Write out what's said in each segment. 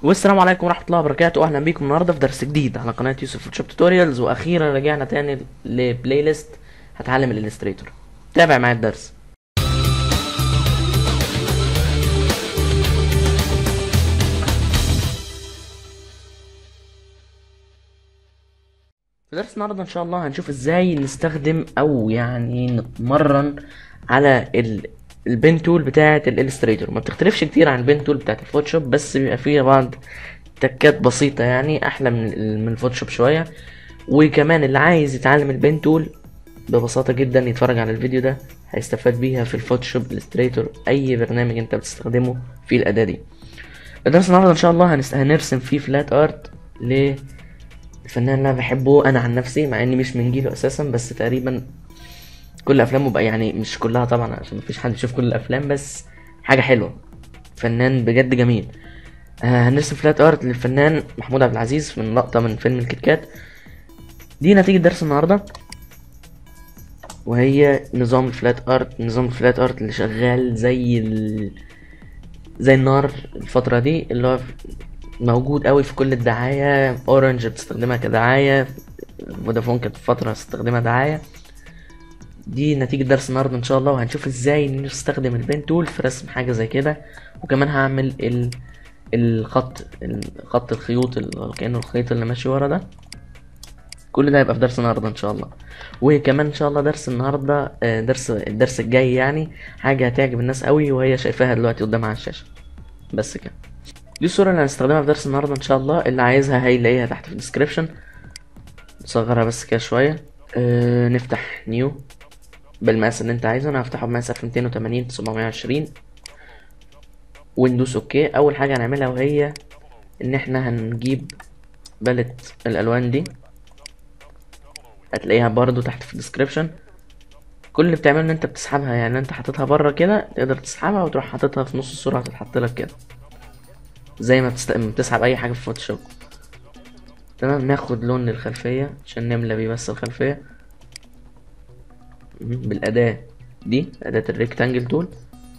والسلام عليكم ورحمة الله وبركاته أهلا بيكم النهاردة في درس جديد على قناة يوسف فوتوشوب توتوريالز وأخيرا رجعنا تاني لبلاي ليست هتعلم الإليستريتور تابع معايا الدرس في درس النهاردة إن شاء الله هنشوف إزاي نستخدم أو يعني نتمرن على ال البين تول بتاعة الإليستريتور ما بتختلفش كتير عن البين تول بتاعة الفوتوشوب بس بيبقى فيها بعض تكات بسيطة يعني أحلى من ال- من الفوتوشوب شوية وكمان اللي عايز يتعلم البين تول ببساطة جدا يتفرج على الفيديو ده هيستفاد بيها في الفوتوشوب إليستريتور أي برنامج أنت بتستخدمه في الأداة دي الدرس النهاردة إن شاء الله هنست... هنرسم فيه فلات آرت للفنان اللي أنا بحبه أنا عن نفسي مع إني مش من جيله أساسا بس تقريبا كل افلامه بقى يعني مش كلها طبعا عشان مفيش حد يشوف كل الافلام بس حاجه حلوه فنان بجد جميل آه هنرسم فلات ارت للفنان محمود عبد العزيز من لقطه من فيلم الكيت دي نتيجه درس النهارده وهي نظام الفلات ارت نظام الفلات ارت اللي شغال زي ال... زي النار الفتره دي اللي هو موجود قوي في كل الدعايه اورنج بتستخدمها كدعايه فودافون كانت فتره تستخدمها دعايه دي نتيجة درس النهاردة ان شاء الله وهنشوف ازاي نستخدم البين تول في رسم حاجة زي كده وكمان هعمل ال... الخط خط الخيوط ال... كأنه الخيط اللي ماشي ورا ده كل ده هيبقى في درس النهاردة ان شاء الله وكمان ان شاء الله درس النهاردة آه، درس الدرس الجاي يعني حاجة هتعجب الناس قوي وهي شايفاها دلوقتي قدامها على الشاشة بس كده دي الصورة اللي هنستخدمها في درس النهاردة ان شاء الله اللي عايزها هيلاقيها تحت في الديسكريبشن نصغرها بس كده شوية أه نفتح نيو بالمقاس اللي انت عايزه انا هفتحه بمقاس 1280 920 وندوس اوكي اول حاجه هنعملها وهي ان احنا هنجيب باليت الالوان دي هتلاقيها برضو تحت في الديسكريبشن كل اللي بتعمله ان انت بتسحبها يعني انت حاططها بره كده تقدر تسحبها وتروح حاططها في نص الصوره هتتحط لك كده زي ما بتست... ما بتسحب اي حاجه في فوتوشوب تمام ناخد لون للخلفيه عشان نملى بيه بس الخلفيه بالأداة دي أداة الريكتانجل تول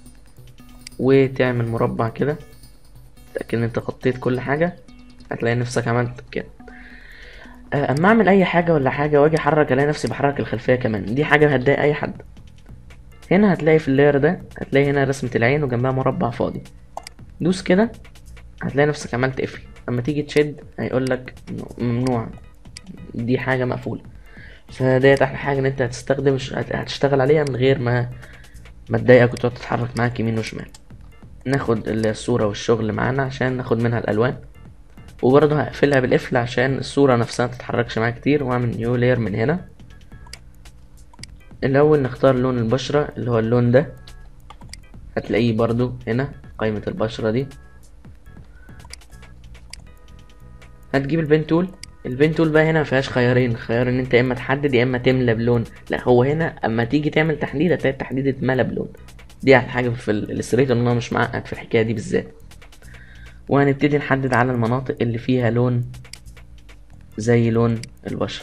وتعمل مربع كده تأكد إن أنت غطيت كل حاجة هتلاقي نفسك عملت كده آه، أما أعمل أي حاجة ولا حاجة وأجي أحرك ألاقي نفسي بحرك الخلفية كمان دي حاجة هتضايق أي حد هنا هتلاقي في اللاير ده هتلاقي هنا رسمة العين وجنبها مربع فاضي دوس كده هتلاقي نفسك عملت قفل أما تيجي تشد هيقولك ممنوع دي حاجة مقفولة فديت احلى حاجه ان انت هتستخدم هت- هتشتغل عليها من غير ما ما تضايقك وتقعد تتحرك معاك يمين وشمال ناخد الصوره والشغل معانا عشان ناخد منها الالوان وبرضه هقفلها بالقفل عشان الصوره نفسها متتحركش معايا كتير واعمل نيو لاير من هنا الاول نختار لون البشره اللي هو اللون ده هتلاقيه برضو هنا قائمه البشره دي هتجيب البين تول البين تول بقى هنا مفيهاش خيارين خيار ان انت يا اما تحدد يا اما تملى بلون لا هو هنا اما تيجي تعمل تحديد هتلاقي التحديد اتملى بلون دي احلى حاجه في الاستريتور ان هو مش معقد في الحكايه دي بالذات وهنبتدي نحدد على المناطق اللي فيها لون زي لون البشره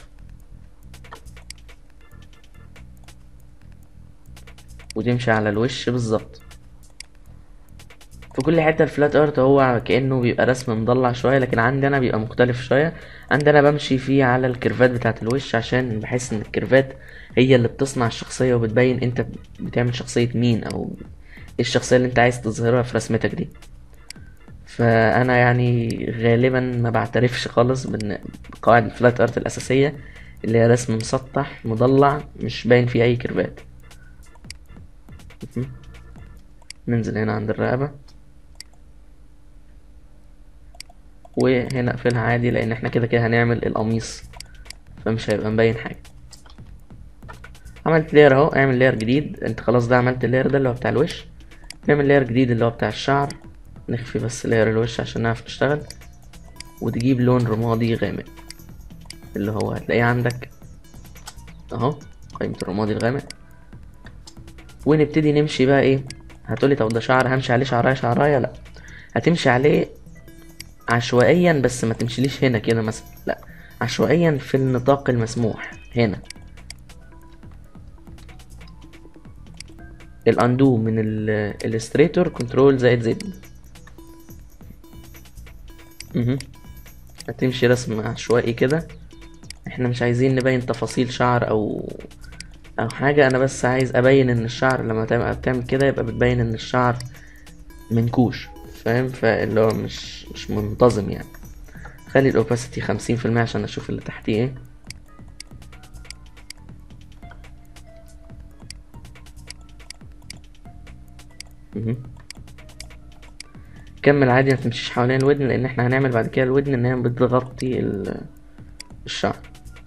وتمشي على الوش بالظبط في كل حته الفلات ارت هو كانه بيبقى رسم مضلع شويه لكن عندي انا بيبقى مختلف شويه عندي انا بمشي فيه على الكيرفات بتاعه الوش عشان بحس ان الكيرفات هي اللي بتصنع الشخصيه وبتبين انت بتعمل شخصيه مين او ايه الشخصيه اللي انت عايز تظهرها في رسمتك دي فانا يعني غالبا ما بعترفش خالص بان بقواعد الفلات ارت الاساسيه اللي هي رسم مسطح مضلع مش باين فيه اي كيرفات مهم. ننزل هنا عند الرقبه وهنا اقفلها عادي لان احنا كده كده هنعمل القميص فمش هيبقى مبين حاجه عملت لير اهو اعمل لير جديد انت خلاص ده عملت اللير ده اللي هو بتاع الوش نعمل لير جديد اللي هو بتاع الشعر نخفي بس لير الوش عشان نعرف نشتغل وتجيب لون رمادي غامق اللي هو هتلاقيه عندك اهو قائمة الرمادي الغامق ونبتدي نمشي بقى ايه هتقولي طب ده شعر همشي عليه شعرايه شعرايه لا هتمشي عليه عشوائيا بس ما تمشيليش هنا كده مثلا لا عشوائيا في النطاق المسموح هنا الاندو من الاستريتور كنترول زائد زد مهم. هتمشي رسم عشوائي كده احنا مش عايزين نبين تفاصيل شعر او او حاجة انا بس عايز ابين ان الشعر لما تعمل بتعمل كده يبقى بتبين ان الشعر منكوش فاهم فاللي هو مش مش منتظم يعني خلي الاوباسيتي خمسين في المية عشان اشوف اللي تحتيه ايه مهم. كمل عادي ما تمشيش حوالين الودن لان احنا هنعمل بعد كده الودن ان هي بتغطي ال- الشعر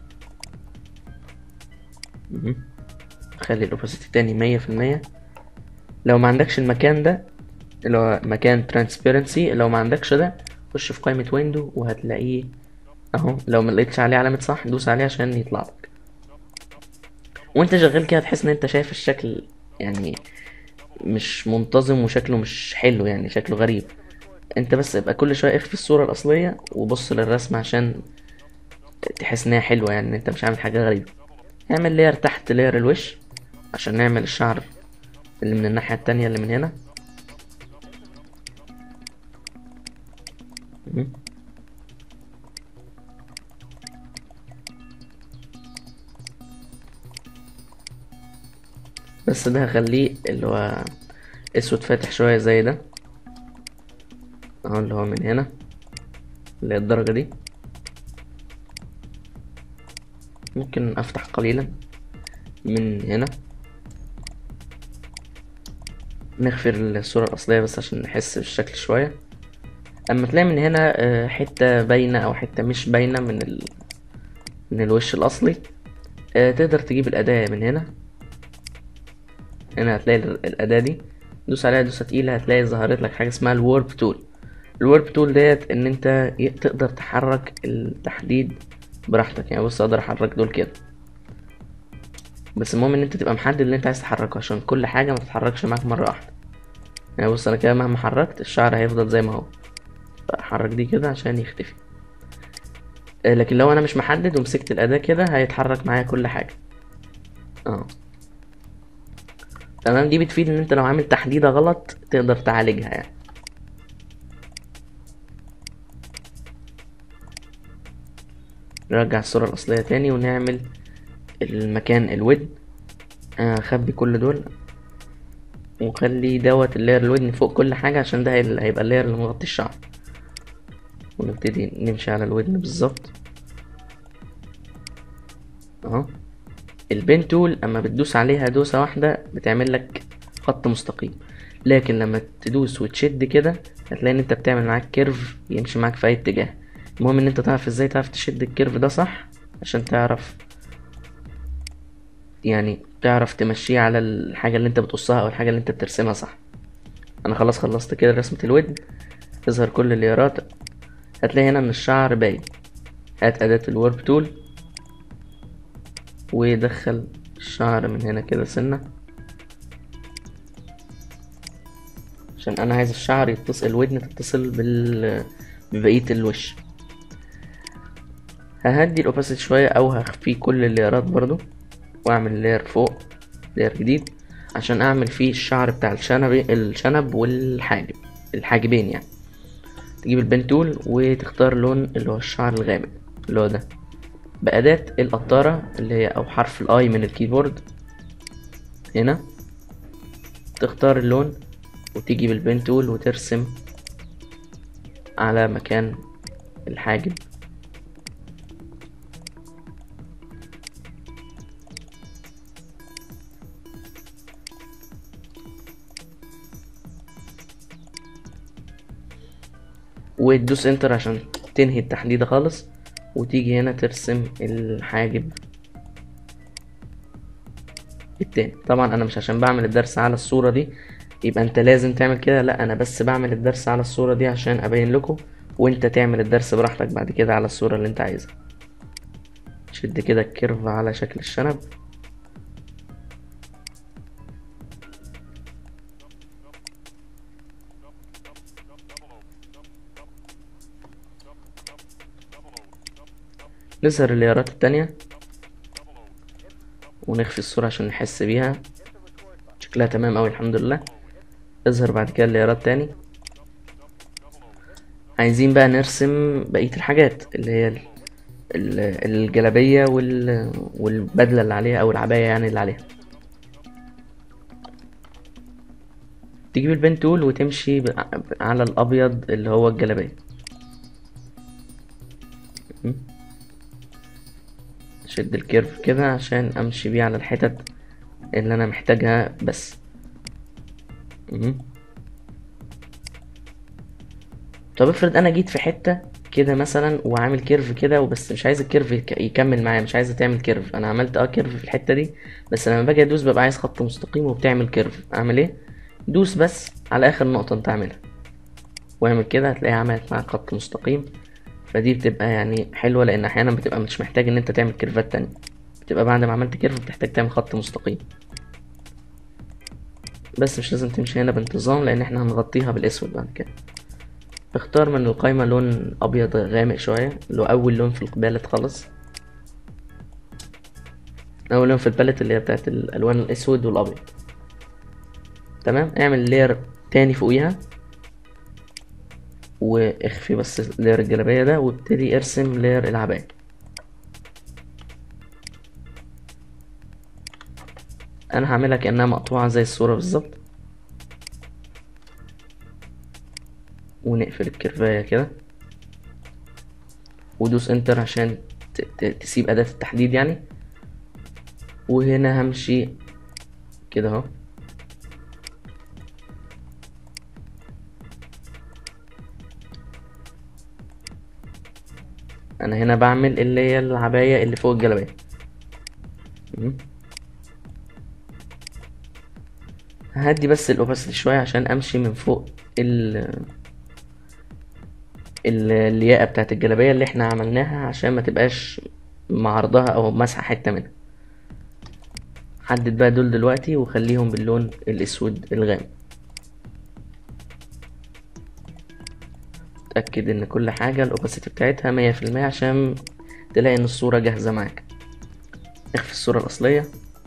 مهم. خلي الاوباسيتي تاني مية في المية لو ما عندكش المكان ده اللي هو مكان ترانسبيرنسي لو ما عندكش ده خش في قائمة ويندو وهتلاقيه اهو لو ما لقيتش عليه علامة صح دوس عليه عشان يطلع لك وانت شغال كده تحس ان انت شايف الشكل يعني مش منتظم وشكله مش حلو يعني شكله غريب انت بس ابقى كل شويه اخفي الصوره الاصليه وبص للرسم عشان تحس ان هي حلوه يعني ان انت مش عامل حاجه غريبه اعمل لير تحت لير الوش عشان نعمل الشعر اللي من الناحيه التانية اللي من هنا مهم. بس ده هخليه اللي هو اسود فاتح شويه زي ده اهو اللي هو من هنا اللي هي الدرجة دي ممكن افتح قليلا من هنا نغفر الصورة الأصلية بس عشان نحس بالشكل شوية أما تلاقي من هنا آه، حتة باينة أو حتة مش باينة من ال... من الوش الأصلي آه، تقدر تجيب الأداة من هنا هنا هتلاقي ال- الأداة دي دوس عليها دوسة تقيلة هتلاقي ظهرت لك حاجة اسمها الورب تول الورب تول ديت ان انت ي- تقدر تحرك التحديد براحتك يعني بص اقدر احرك دول كده بس المهم ان انت تبقى محدد اللي انت عايز تحركه عشان كل حاجة ما تتحركش معاك مرة واحدة يعني بص انا كده مهما حركت الشعر هيفضل زي ما هو فاحرك دي كده عشان يختفي آه، لكن لو انا مش محدد ومسكت الاداة كده هيتحرك معايا كل حاجة اه تمام دي بتفيد ان انت لو عامل تحديدة غلط تقدر تعالجها يعني نرجع الصورة الأصلية تاني ونعمل المكان الودن أخبي كل دول وخلي دوت اللاير الودن فوق كل حاجة عشان ده هي- هيبقى اللاير اللي مغطي الشعر ونبتدي نمشي على الودن بالظبط اهو البين تول اما بتدوس عليها دوسة واحدة بتعمل لك خط مستقيم لكن لما تدوس وتشد كده هتلاقي ان انت بتعمل معاك كيرف يمشي معاك في اي اتجاه المهم ان انت تعرف ازاي تعرف تشد الكيرف ده صح عشان تعرف يعني تعرف تمشيه على الحاجة اللي انت بتقصها او الحاجة اللي انت بترسمها صح انا خلاص خلصت كده رسمة الودن تظهر كل الليارات هتلاقي هنا ان الشعر باين هات اداة الورب تول ودخل الشعر من هنا كده سنة عشان انا عايز الشعر يتصل الودن تتصل بال ببقية الوش ههدي الاوباسيتي شوية او هخفي كل الليرات برضو واعمل لير فوق لير جديد عشان اعمل فيه الشعر بتاع الشنب الشنب والحاجب الحاجبين يعني تجيب البن تول وتختار لون اللي هو الشعر الغامق اللي هو ده بأداة القطارة اللي هي أو حرف الآي من الكيبورد هنا تختار اللون وتيجي بالبن تول وترسم على مكان الحاجب وتدوس انتر عشان تنهي التحديدة خالص وتيجي هنا ترسم الحاجب التاني طبعا انا مش عشان بعمل الدرس على الصورة دي يبقى انت لازم تعمل كده لا انا بس بعمل الدرس على الصورة دي عشان ابين لكم وانت تعمل الدرس براحتك بعد كده على الصورة اللي انت عايزها شد كده الكيرف على شكل الشنب نظهر الليارات التانية ونخفي الصورة عشان نحس بيها شكلها تمام اوي الحمد لله اظهر بعد كده الليارات تاني عايزين بقى نرسم بقية الحاجات اللي هي ال- ال- الجلابية وال... والبدلة اللي عليها أو العباية يعني اللي عليها تجيب البين تول وتمشي ب- على الأبيض اللي هو الجلابية م. شد الكيرف كده عشان أمشي بيه على الحتت اللي أنا محتاجها بس م. طب افرض انا جيت في حته كده مثلا وعامل كيرف كده وبس مش عايز الكيرف يك- يكمل معايا مش عايز تعمل كيرف انا عملت اه كيرف في الحته دي بس لما باجي ادوس ببقى عايز خط مستقيم وبتعمل كيرف اعمل ايه دوس بس على اخر نقطه انت عاملها واعمل كده هتلاقيها عملت معاك خط مستقيم فدي بتبقى يعني حلوه لان احيانا بتبقى مش محتاج ان انت تعمل كيرفات تانية بتبقى بعد ما عملت كيرف بتحتاج تعمل خط مستقيم بس مش لازم تمشي هنا بانتظام لان احنا هنغطيها بالاسود بعد كده اختار من القائمة لون أبيض غامق شوية اللي هو أول لون في البالت خالص أول لون في البالت اللي هي بتاعت الألوان الأسود والأبيض تمام اعمل لير تاني فوقيها واخفي بس لير الجلابية ده وابتدي ارسم لير العباية أنا هعملها كأنها مقطوعة زي الصورة بالظبط ونقفل الكيرفاية كده ودوس انتر عشان ت- ت- تسيب أداة التحديد يعني وهنا همشي كده اهو انا هنا بعمل اللي هي العباية اللي فوق الجلابية مم. هدي بس الاوباسيتي شوية عشان امشي من فوق ال ال- الياقة بتاعت الجلابية اللي احنا عملناها عشان ما تبقاش معرضها او مسح حتة منها حدد بقى دول دلوقتي وخليهم باللون الاسود الغامق اتأكد ان كل حاجة الاوباسيتي بتاعتها مية في المية عشان تلاقي ان الصورة جاهزة معاك اخفي الصورة الاصلية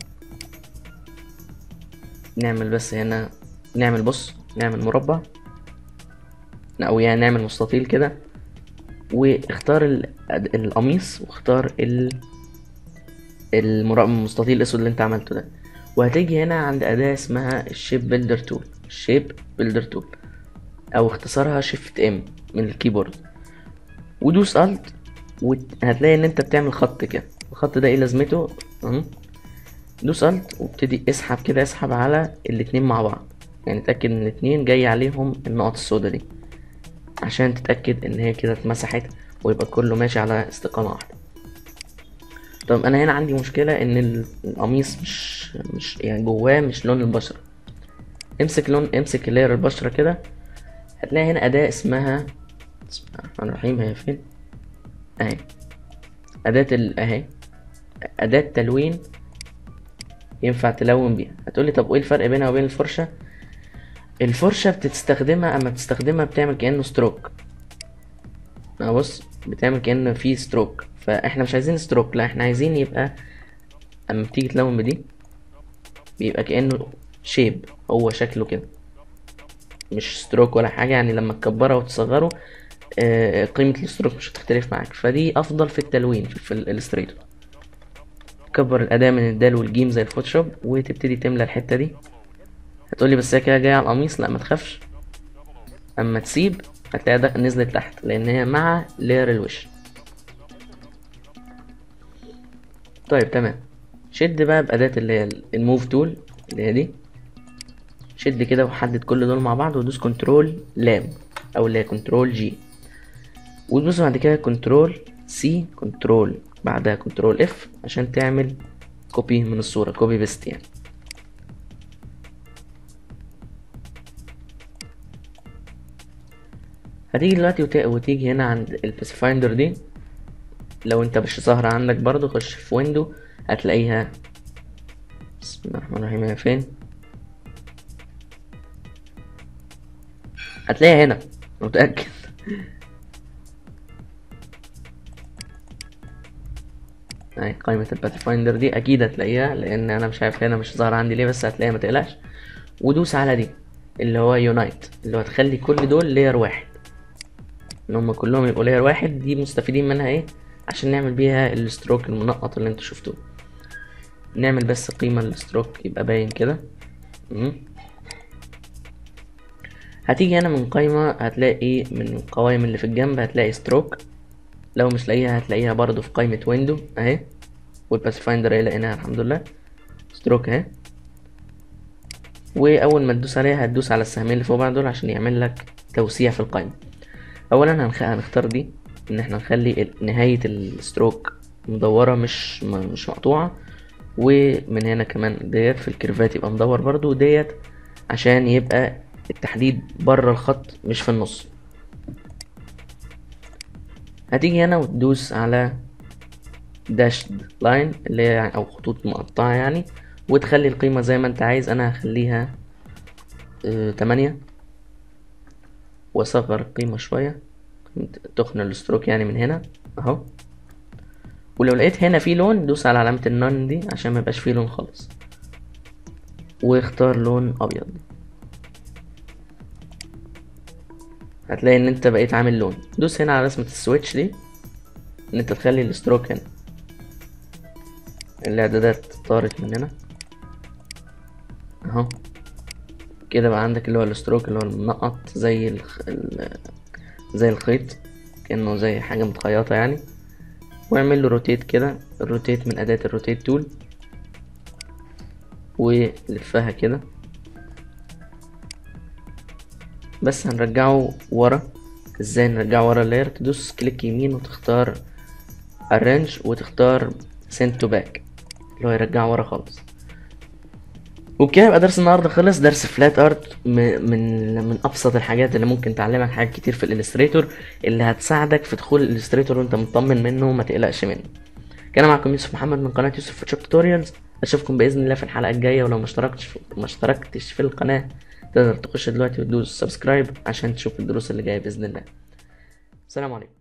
نعمل بس هنا نعمل بص نعمل مربع او يعني نعمل مستطيل كده واختار ال- القميص واختار ال المرا- المستطيل الاسود اللي انت عملته ده وهتيجي هنا عند اداة اسمها الشيب بيلدر تول الشيب بيلدر تول او اختصارها شيفت ام من الكيبورد ودوس الت وهتلاقي ان انت بتعمل خط كده الخط ده ايه لازمته اهو دوس الت وابتدي اسحب كده اسحب على الاتنين مع بعض يعني اتاكد ان الاتنين جاي عليهم النقط السوداء دي عشان تتاكد ان هي كده اتمسحت ويبقى كله ماشي على استقامه واحده طب انا هنا عندي مشكله ان ال- القميص مش مش يعني جواه مش لون البشره امسك لون امسك لاير البشره كده هتلاقي هنا اداه اسمها بسم الله الرحمن الرحيم هي فين اهي اداه ال... اهي اداه تلوين ينفع تلون بيها هتقولي طب وايه الفرق بينها وبين الفرشه الفرشه بتستخدمها اما بتستخدمها بتعمل كانه ستروك اه بص بتعمل كأن في ستروك فاحنا مش عايزين ستروك لا احنا عايزين يبقى اما بتيجي تلون بدي بيبقى كأنه شيب هو شكله كده مش ستروك ولا حاجة يعني لما تكبره وتصغره آه، قيمة الستروك مش هتختلف معاك فدي أفضل في التلوين في, في الإلستريتور تكبر الأداة من الدال والجيم زي الفوتوشوب وتبتدي تملى الحتة دي هتقولي بس هي كده جاية على القميص لا ما تخافش أما تسيب هتلاقي ده نزلت تحت لأن هي مع لير الوش طيب تمام شد بقى بأداة اللي هي الموف تول اللي هي دي شد كده وحدد كل دول مع بعض ودوس كنترول لام او اللي هي كنترول جي وتدوس بعد كده كنترول سي كنترول بعدها كنترول اف عشان تعمل كوبي من الصورة كوبي بيست يعني هتيجي دلوقتي وت... وتيجي هنا عند البيس فايندر دي لو انت مش ظاهرة عندك برضو خش في ويندو هتلاقيها بسم الله الرحمن الرحيم هي فين هتلاقيها هنا متأكد اهي قائمة الباث فايندر دي اكيد هتلاقيها لان انا مش عارف هنا مش ظاهرة عندي ليه بس هتلاقيها متقلقش ودوس على دي اللي هو يونايت اللي هو تخلي كل دول لير واحد ان هم كلهم يبقوا لاير واحد دي مستفيدين منها ايه عشان نعمل بيها الستروك المنقط اللي انتوا شفتوه نعمل بس قيمة للستروك يبقى باين كده مم. هتيجي هنا من قائمة هتلاقي من القوائم اللي في الجنب هتلاقي ستروك لو مش لاقيها هتلاقيها برضو في قائمة ويندو اهي والباسفايندر اهي لقيناها الحمد لله ستروك اهي واول ما تدوس عليها هتدوس على السهمين اللي فوق بعض دول عشان يعمل لك توسيع في القائمة اولا هنخ... هنختار دي ان احنا نخلي ال- نهاية الستروك مدورة مش م... مش مقطوعة ومن هنا كمان ديت في الكيرفات يبقى مدور برضو ديت عشان يبقى التحديد بره الخط مش في النص هتيجي هنا وتدوس على داشد لاين اللي هي او خطوط مقطعة يعني وتخلي القيمة زي ما انت عايز انا هخليها اه تمانية واصغر القيمة شوية تخن الستروك يعني من هنا اهو ولو لقيت هنا في لون دوس على علامة النون دي عشان ما يبقاش فيه لون خالص واختار لون ابيض هتلاقي ان انت بقيت عامل لون دوس هنا على رسمة السويتش دي ان انت تخلي الستروك هنا الاعدادات طارت من هنا اهو كده بقى عندك اللي هو الستروك اللي هو المنقط زي الخ... ال... زي الخيط كأنه زي حاجة متخيطة يعني واعمل له روتيت كده الروتيت من أداة الروتيت تول ولفها كده بس هنرجعه ورا ازاي نرجعه ورا اللاير تدوس كليك يمين وتختار arrange وتختار send to back اللي هو يرجعه ورا خالص وبكده يبقى درس النهارده خلص درس فلات ارت من من ابسط الحاجات اللي ممكن تعلمك حاجات كتير في الالستريتور اللي هتساعدك في دخول الالستريتور وانت مطمن منه وما تقلقش منه كان معكم يوسف محمد من قناه يوسف فوتوشوب توتوريالز اشوفكم باذن الله في الحلقه الجايه ولو ما اشتركتش في... ما اشتركتش في القناه تقدر تخش دلوقتي وتدوس سبسكرايب عشان تشوف الدروس اللي جايه باذن الله السلام عليكم